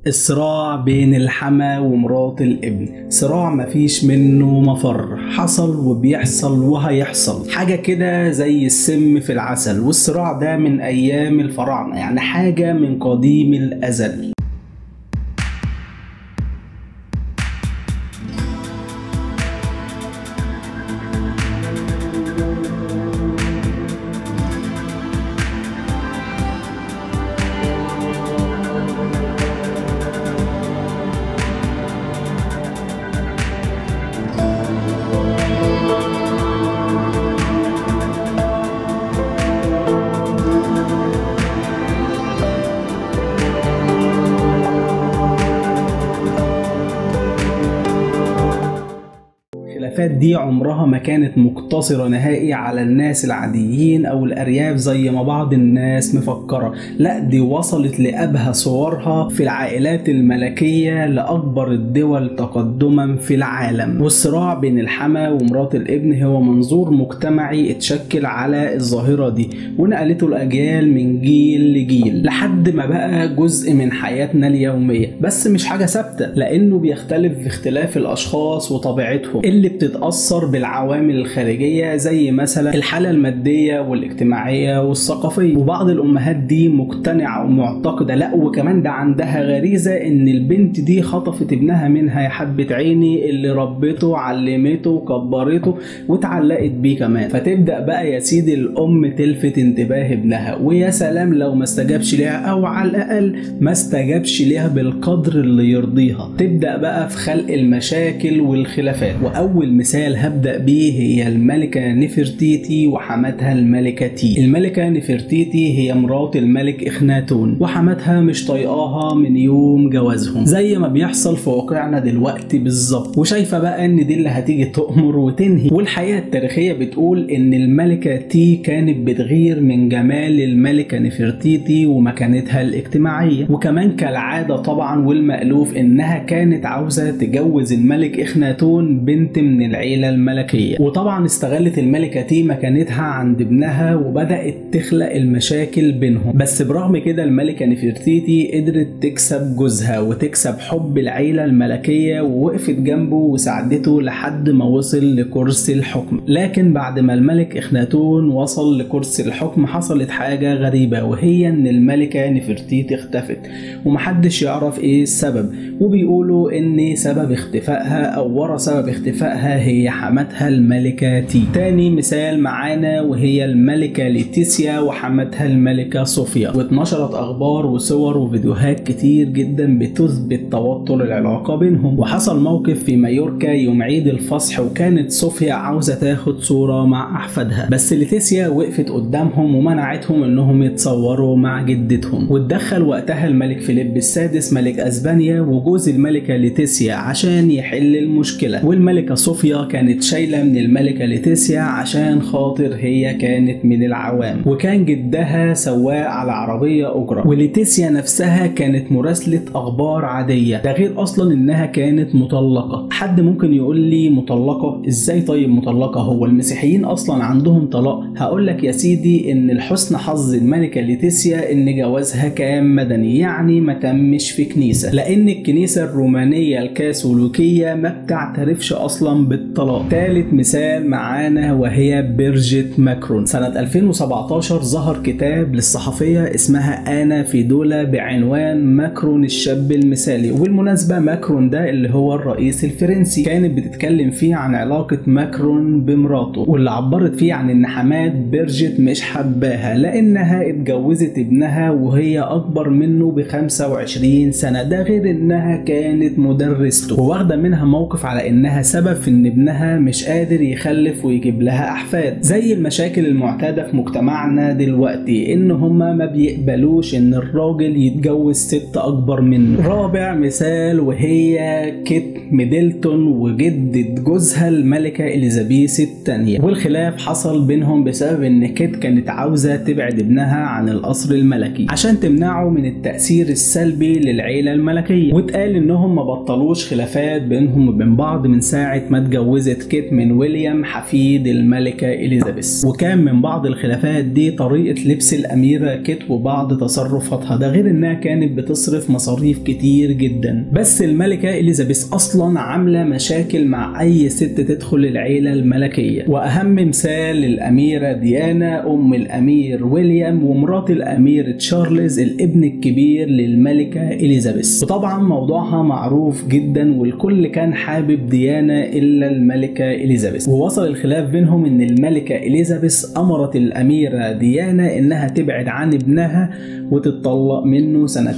الصراع بين الحما ومرات الابن صراع مفيش منه مفر حصل وبيحصل وهيحصل حاجة كده زي السم في العسل والصراع ده من أيام الفراعنة يعني حاجة من قديم الأزل الخلافات دي عمرها ما كانت مقتصرة نهائي على الناس العاديين أو الأرياف زي ما بعض الناس مفكرة لا دي وصلت لأبهى صورها في العائلات الملكية لأكبر الدول تقدما في العالم والصراع بين الحما ومرات الابن هو منظور مجتمعي اتشكل على الظاهرة دي ونقلته الأجيال من جيل لجيل لحد ما بقى جزء من حياتنا اليومية بس مش حاجة ثابتة لأنه بيختلف في اختلاف الأشخاص وطبيعتهم اللي بتتأثر بالعوامل الخارجية زي مثلا الحالة المادية والاجتماعية والثقافية وبعض الأمهات دي مقتنعة ومعتقدة لا وكمان ده عندها غريزة إن البنت دي خطفت ابنها منها يا حبة عيني اللي ربته علمته كبرته واتعلقت بيه كمان فتبدأ بقى يا سيدي الأم تلفت انتباه ابنها ويا سلام لو ما استجابش ليها أو على الأقل ما استجابش ليها بالقدر اللي يرضيها تبدأ بقى في خلق المشاكل والخلافات وأول مثال هبدأ بيه هي الملكة نفرتيتي وحماتها الملكة تي الملكة نفرتيتي هي مرات الملك إخناتون وحماتها مش طايقاها من يوم جوازهم زي ما بيحصل في واقعنا دلوقتي بالظبط وشايفة بقى إن دي اللي هتيجي تؤمر وتنهي والحقيقة التاريخية بتقول إن الملكة تي كانت بتغير من جمال الملكة نفرتيتي ومكانتها الاجتماعية وكمان كالعادة طبعا والمألوف إنها كانت عاوزة تجوز الملك إخناتون بنت من العيلة الملكية وطبعا استغلت الملكة تي مكانتها عند ابنها وبدأت تخلق المشاكل بينهم بس برغم كده الملكة نفرتيتي قدرت تكسب جوزها وتكسب حب العيلة الملكية ووقفت جنبه وساعدته لحد ما وصل لكرسي الحكم لكن بعد ما الملك إخناتون وصل لكرسي الحكم حصلت حاجة غريبة وهي إن الملكة نفرتيتي اختفت ومحدش يعرف إيه السبب وبيقولوا إن سبب اختفائها أو ورا سبب اختفائها هي حماتها الملكة تي تاني مثال معانا وهي الملكة ليتيسيا وحماتها الملكة صوفيا واتنشرت أخبار وصور وفيديوهات كتير جدا بتثبت توتر العلاقة بينهم وحصل موقف في مايوركا يوم عيد الفصح وكانت صوفيا عاوزة تاخد صورة مع أحفادها بس ليتيسيا وقفت قدامهم ومنعتهم إنهم يتصوروا مع جدتهم واتدخل وقتها الملك فيليب السادس ملك أسبانيا وجوز الملكة ليتيسيا عشان يحل المشكلة والملكة صوفيا كانت شايلة من الملكة ليتيسيا عشان خاطر هي كانت من العوام وكان جدها سواق على عربية أجرة وليتيسيا نفسها كانت مراسلة أخبار عادية ده غير أصلا إنها كانت مطلقة حد ممكن يقول لي مطلقة إزاي طيب مطلقة هو المسيحيين أصلا عندهم طلاق هقول لك يا سيدي إن لحسن حظ الملكة ليتيسيا إن جوازها كان مدني يعني ما تمش في كنيسة لأن الكنيسة الرومانية الكاثوليكية ما بتعترفش أصلا بالطلاق تالت مثال معانا وهي بيرجيت ماكرون سنة 2017 ظهر كتاب للصحفية اسمها أنا في دولة بعنوان ماكرون الشاب المثالي وبالمناسبة ماكرون ده اللي هو الرئيس الفرنسي كانت بتتكلم فيه عن علاقة ماكرون بمراته واللي عبرت فيه عن إن حماد بيرجيت مش حباها لأنها اتجوزت ابنها وهي أكبر منه ب 25 سنة ده غير إنها كانت مدرسته وواخدة منها موقف على إنها سبب في إن ابنها مش قادر يخلف ويجيب لها أحفاد زي المشاكل المعتادة في مجتمعنا دلوقتي إن هما ما بيقبلوش إن الراجل يتجوز ست أكبر منه رابع مثال وهي كيت ميدلتون وجدة جوزها الملكة إليزابيث الثانية والخلاف حصل بينهم بسبب إن كيت كانت عاوزة تبعد ابنها عن القصر الملكي عشان تمنعه من التأثير السلبي للعيلة الملكية واتقال إنهم ما بطلوش خلافات بينهم وبين بعض من ساعة ما اتجوزت كيت من ويليام حفيد الملكة إليزابيث وكان من بعض الخلافات دي طريقة لبس الأميرة كيت وبعض تصرفاتها ده غير إنها كانت بتصرف مصاريف كتير جدا بس الملكة إليزابيث أصلا عاملة مشاكل مع أي ست تدخل العيلة الملكية وأهم مثال الأميرة ديانا أم الأمير ويليام ومرات الأمير تشارلز الابن الكبير للملكة إليزابيث وطبعا موضوعها معروف جدا والكل كان حابب ديانا إلا الملكة إليزابيث ووصل الخلاف بينهم إن الملكة إليزابيث أمرت الأميرة ديانا إنها تبعد عن ابنها وتتطلق منه سنة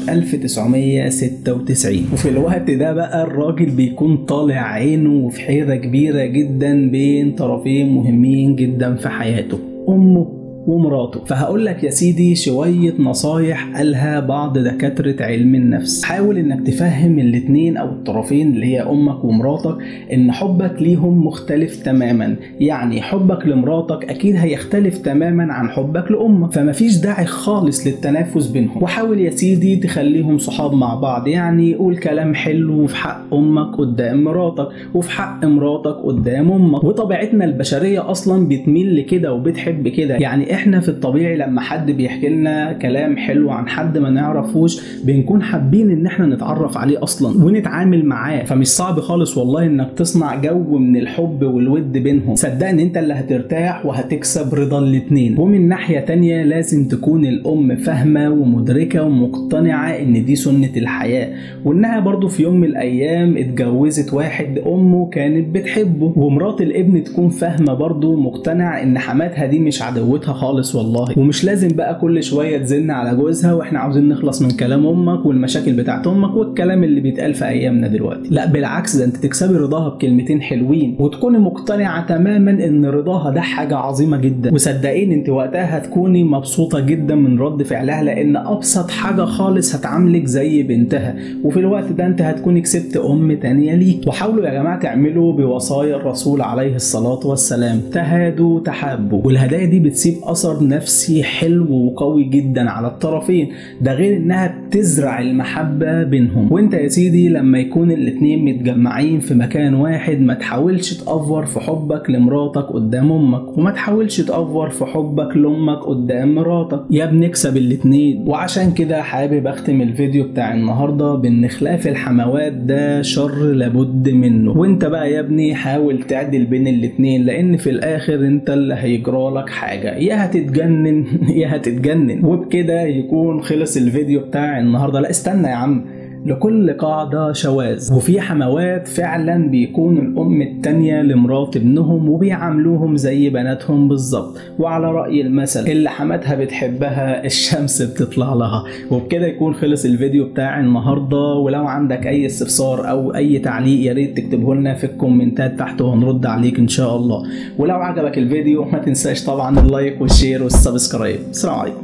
1996 وفي الوقت ده بقى الراجل بيكون طالع عينه وفي حيرة كبيرة جدا بين طرفين مهمين جدا في حياته أمه ومراته فهقول لك يا سيدي شوية نصايح قالها بعض دكاترة علم النفس حاول انك تفهم الاتنين او الطرفين اللي هي امك ومراتك ان حبك ليهم مختلف تماما يعني حبك لمراتك اكيد هيختلف تماما عن حبك لامك فمفيش داعي خالص للتنافس بينهم وحاول يا سيدي تخليهم صحاب مع بعض يعني قول كلام حلو في حق امك قدام مراتك وفي حق مراتك قدام امك وطبيعتنا البشرية اصلا بتميل لكده وبتحب كده يعني احنا في الطبيعي لما حد بيحكي لنا كلام حلو عن حد ما نعرفوش بنكون حابين ان احنا نتعرف عليه اصلا ونتعامل معاه فمش صعب خالص والله انك تصنع جو من الحب والود بينهم صدقني انت اللي هترتاح وهتكسب رضا الاتنين ومن ناحية تانية لازم تكون الام فاهمة ومدركة ومقتنعة ان دي سنة الحياة وانها برضو في يوم من الايام اتجوزت واحد امه كانت بتحبه ومرات الابن تكون فاهمة برضو مقتنع ان حماتها دي مش عدوتها خالص والله ومش لازم بقى كل شويه تزن على جوزها واحنا عاوزين نخلص من كلام امك والمشاكل بتاعت امك والكلام اللي بيتقال في ايامنا دلوقتي لا بالعكس ده انت تكسبي رضاها بكلمتين حلوين وتكوني مقتنعه تماما ان رضاها ده حاجه عظيمه جدا وصدقيني انت وقتها هتكوني مبسوطه جدا من رد فعلها لان ابسط حاجه خالص هتعاملك زي بنتها وفي الوقت ده انت هتكوني كسبت ام تانية ليك وحاولوا يا جماعه تعملوا بوصايا الرسول عليه الصلاه والسلام تهادوا تحابوا والهدايا دي بتسيب اثر نفسي حلو وقوي جدا على الطرفين ده غير انها بتزرع المحبه بينهم وانت يا سيدي لما يكون الاتنين متجمعين في مكان واحد ما تحاولش تأفور في حبك لمراتك قدام امك وما تحاولش تأفور في حبك لامك قدام مراتك يا بنكسب الاتنين وعشان كده حابب اختم الفيديو بتاع النهارده بان خلاف الحموات ده شر لابد منه وانت بقى يا ابني حاول تعدل بين الاتنين لان في الاخر انت اللي هيجرالك حاجه يا هتتجنن يا هتتجنن وبكده يكون خلص الفيديو بتاع النهارده لا استنى يا عم لكل قاعدة شواذ وفي حموات فعلا بيكون الأم التانية لمرات ابنهم وبيعاملوهم زي بناتهم بالظبط وعلى رأي المثل اللي حماتها بتحبها الشمس بتطلع لها وبكده يكون خلص الفيديو بتاع النهاردة ولو عندك أي استفسار أو أي تعليق يا ريت تكتبه لنا في الكومنتات تحت وهنرد عليك إن شاء الله ولو عجبك الفيديو ما تنساش طبعا اللايك والشير والسبسكرايب السلام عليكم